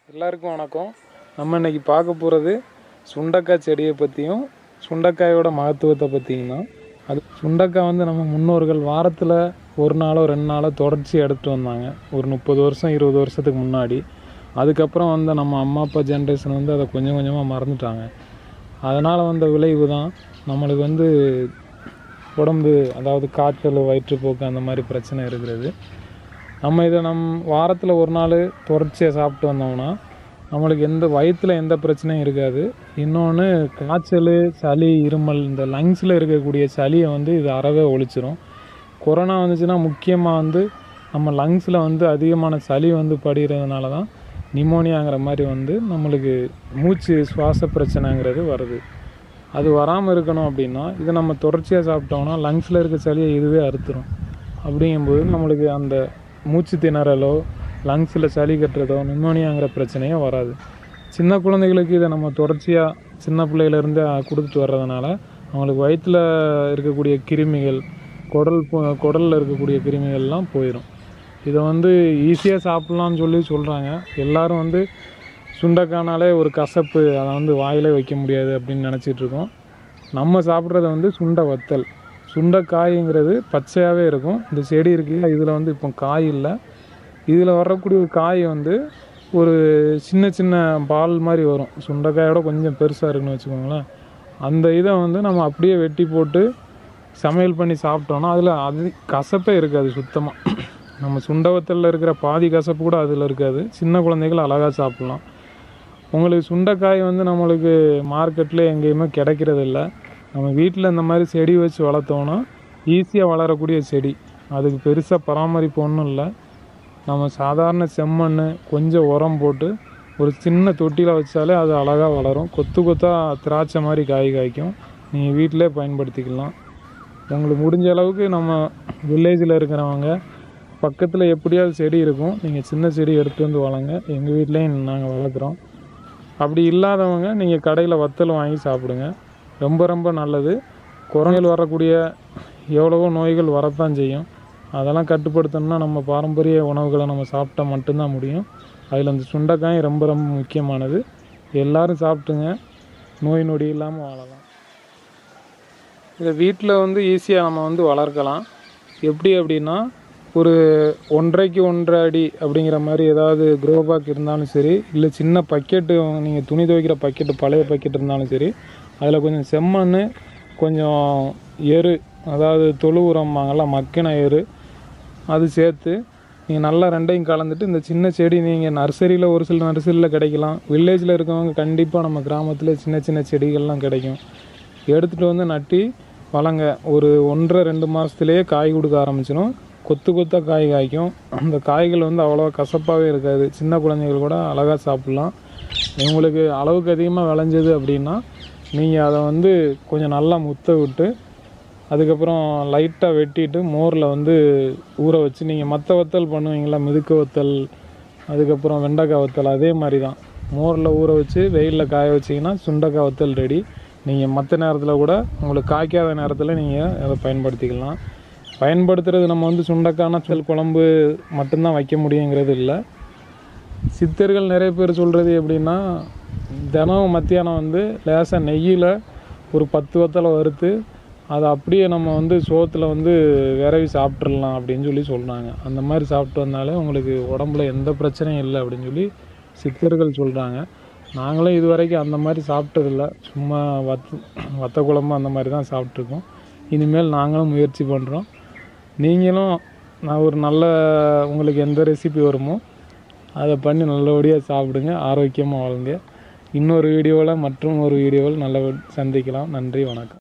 எல்லாருக்கும் வணக்கம் நம்ம இன்னைக்கு பார்க்க போகிறது சுண்டக்காய் செடியை பற்றியும் சுண்டக்காயோட மகத்துவத்தை பற்றியும் தான் அது சுண்டக்காய் வந்து நம்ம முன்னோர்கள் வாரத்தில் ஒரு நாளோ ரெண்டு நாளோ தொடர்ச்சி எடுத்துட்டு வந்தாங்க ஒரு முப்பது வருஷம் இருபது வருஷத்துக்கு முன்னாடி அதுக்கப்புறம் வந்து நம்ம அம்மா அப்பா ஜென்ரேஷன் வந்து அதை கொஞ்சம் கொஞ்சமாக மறந்துட்டாங்க அதனால் வந்த விளைவு தான் நம்மளுக்கு வந்து உடம்பு அதாவது காய்ச்சல் வயிற்றுப்போக்கு அந்த மாதிரி பிரச்சனை இருக்கிறது நம்ம இதை நம் வாரத்தில் ஒரு நாள் தொடர்ச்சியாக சாப்பிட்டு வந்தோம்னா நம்மளுக்கு எந்த வயிற்றில் எந்த பிரச்சனையும் இருக்காது இன்னொன்று காய்ச்சல் சளி இருமல் இந்த லங்ஸில் இருக்கக்கூடிய சளியை வந்து இது அறவே ஒழிச்சிரும் கொரோனா வந்துச்சுன்னா முக்கியமாக வந்து நம்ம லங்ஸில் வந்து அதிகமான சளி வந்து படிகிறதுனால தான் நிமோனியாங்கிற மாதிரி வந்து நம்மளுக்கு மூச்சு சுவாச பிரச்சனைங்கிறது வருது அது வராமல் இருக்கணும் அப்படின்னா இதை நம்ம தொடர்ச்சியாக சாப்பிட்டோம்னா லங்ஸில் இருக்க சளியை இதுவே அறுத்துரும் அப்படிங்கும்போது நம்மளுக்கு அந்த மூச்சு திணறலோ லங்ஸில் சளி கட்டுறதோ நிமோனியாங்கிற பிரச்சனையோ வராது சின்ன குழந்தைகளுக்கு இதை நம்ம தொடர்ச்சியாக சின்ன பிள்ளையிலேருந்து கொடுத்துட்டு வர்றதுனால அவங்களுக்கு வயிற்றில் இருக்கக்கூடிய கிருமிகள் குடல் பு- குடல்ல இருக்கக்கூடிய கிருமிகள்லாம் போயிடும் இதை வந்து ஈஸியாக சாப்பிட்லான்னு சொல்லி சொல்கிறாங்க எல்லாரும் வந்து சுண்டைக்கானாலே ஒரு கசப்பு அதை வந்து வாயிலே வைக்க முடியாது அப்படின்னு நினச்சிட்டு இருக்கோம் நம்ம சாப்பிட்றது வந்து சுண்டை வத்தல் சுண்டைக்காய்ங்கிறது பச்சையாகவே இருக்கும் இந்த செடி இருக்குல்ல இதில் வந்து இப்போ காய் இல்லை இதில் வரக்கூடிய ஒரு காய் வந்து ஒரு சின்ன சின்ன பால் மாதிரி வரும் சுண்டைக்காயோட கொஞ்சம் பெருசாக இருக்குன்னு வச்சுக்கோங்களேன் அந்த இதை வந்து நம்ம அப்படியே வெட்டி போட்டு சமையல் பண்ணி சாப்பிட்டோம்னா அதில் அது கசப்பே இருக்காது சுத்தமாக நம்ம சுண்டவத்தலில் இருக்கிற பாதி கசப்பு கூட அதில் இருக்காது சின்ன குழந்தைகள் அழகாக சாப்பிட்லாம் உங்களுக்கு சுண்டைக்காய் வந்து நம்மளுக்கு மார்க்கெட்டில் எங்கேயுமே கிடைக்கிறது இல்ல நம்ம வீட்டில் இந்த மாதிரி செடி வச்சு வளர்த்தோன்னா ஈஸியாக வளரக்கூடிய செடி அதுக்கு பெருசாக பராமரிப்பு ஒன்றும் இல்லை நம்ம சாதாரண செம்மண் கொஞ்சம் உரம் போட்டு ஒரு சின்ன தொட்டியில் வச்சாலே அது அழகாக வளரும் கொத்து கொத்தாக திராட்சை மாதிரி காய் காய்க்கும் நீங்கள் வீட்டிலே பயன்படுத்திக்கலாம் உங்களுக்கு முடிஞ்ச அளவுக்கு நம்ம வில்லேஜில் இருக்கிறவங்க பக்கத்தில் எப்படியாவது செடி இருக்கும் நீங்கள் சின்ன செடி எடுத்துட்டு வந்து வளங்க எங்கள் வீட்லேயும் நாங்கள் வளர்க்குறோம் அப்படி இல்லாதவங்க நீங்கள் கடையில் வத்தல் வாங்கி சாப்பிடுங்க ரொம்ப ரொம்ப நல்லது குரங்கில் வரக்கூடிய எவ்வளவோ நோய்கள் வரத்தான் செய்யும் அதெல்லாம் கட்டுப்படுத்தணும்னா நம்ம பாரம்பரிய உணவுகளை நம்ம சாப்பிட்டா மட்டும்தான் முடியும் அதில் அந்த சுண்டைக்காய் ரொம்ப ரொம்ப முக்கியமானது எல்லாரும் சாப்பிட்டுங்க நோய் நொடி இல்லாமல் வாழலாம் இதை வீட்டில் வந்து ஈஸியாக நம்ம வந்து வளர்க்கலாம் எப்படி அப்படின்னா ஒரு ஒன்றரைக்கு ஒன்றரை அடி அப்படிங்கிற மாதிரி ஏதாவது க்ரோ பேக் இருந்தாலும் சரி இல்லை சின்ன பக்கெட்டு நீங்கள் துணி துவைக்கிற பக்கெட்டு பழைய பக்கெட் இருந்தாலும் சரி அதில் கொஞ்சம் செம்மண் கொஞ்சம் எரு அதாவது தொழு உரம்பாங்கள்ல மக்கின எரு அது சேர்த்து நீங்கள் நல்லா ரெண்டையும் கலந்துட்டு இந்த சின்ன செடி நீங்கள் நர்சரியில் ஒரு சில நர்சரியில் கிடைக்கலாம் வில்லேஜில் இருக்கவங்க கண்டிப்பாக நம்ம கிராமத்தில் சின்ன சின்ன செடிகள்லாம் கிடைக்கும் எடுத்துகிட்டு வந்து நட்டி வளங்க ஒரு ஒன்றரை ரெண்டு மாதத்துலேயே காய் கொடுக்க ஆரம்பிச்சிடும் கொத்து கொத்தாக காய் காய்க்கும் அந்த காய்கள் வந்து அவ்வளோ கசப்பாகவே இருக்காது சின்ன குழந்தைகள் கூட அழகாக சாப்பிட்லாம் உங்களுக்கு அளவுக்கு அதிகமாக விளைஞ்சது அப்படின்னா நீங்கள் அதை வந்து கொஞ்சம் நல்லா முத்த விட்டு அதுக்கப்புறம் லைட்டாக வெட்டிட்டு மோரில் வந்து ஊற வச்சு நீங்கள் மற்ற வத்தல் பண்ணுவீங்களா மிதுக்கு வத்தல் அதுக்கப்புறம் வெண்டைக்காய் வத்தல் அதே மாதிரி தான் மோரில் ஊற வச்சு வெயிலில் காய வச்சிங்கன்னா சுண்டைக்காய் வத்தல் ரெடி நீங்கள் மற்ற நேரத்தில் கூட உங்களுக்கு காய்க்காத நேரத்தில் நீங்கள் அதை பயன்படுத்திக்கலாம் பயன்படுத்துறது நம்ம வந்து சுண்டைக்காய் செல் குழம்பு மட்டும்தான் வைக்க முடியுங்கிறது இல்லை சித்தர்கள் நிறைய பேர் சொல்கிறது எப்படின்னா தினம் மத்தியானம் வந்து லேசாக நெய்யில் ஒரு பத்து வத்தலை வறுத்து அதை அப்படியே நம்ம வந்து சோத்தில் வந்து விரவி சாப்பிட்றலாம் அப்படின்னு சொல்லி சொல்கிறாங்க அந்த மாதிரி சாப்பிட்டு வந்தாலே உங்களுக்கு உடம்புல எந்த பிரச்சனையும் இல்லை அப்படின்னு சொல்லி சித்தர்கள் சொல்கிறாங்க நாங்களும் இது வரைக்கும் அந்த மாதிரி சாப்பிட்டதில்ல சும்மா வத் வத்த குழம்பு அந்த மாதிரி தான் சாப்பிட்ருக்கோம் இனிமேல் நாங்களும் முயற்சி பண்ணுறோம் நீங்களும் நான் ஒரு நல்ல உங்களுக்கு எந்த ரெசிபி வருமோ அதை பண்ணி நல்லபடியாக சாப்பிடுங்க ஆரோக்கியமாக வாழுங்க இன்னொரு வீடியோவில் மற்றும் ஒரு வீடியோவில் நல்ல சந்திக்கலாம் நன்றி வணக்கம்